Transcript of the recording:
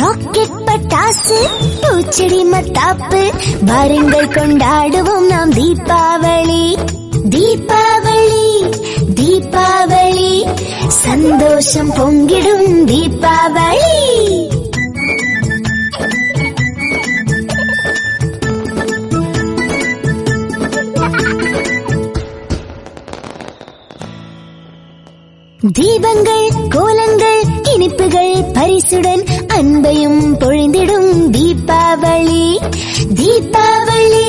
rocket பட்டாசு பூச்செடி மத்தாப்பு வாருங்கள் கொண்டாடுவோம் நாம் தீபாவளி தீபாவளி தீபாவளி சந்தோஷம் பொங்கிடும் தீபாவளி தீபங்கள் கோலங்கள் இனிப்புகள் பரிசுடன் அன்பையும் பொழிந்திடும் தீபாவளி தீபாவளி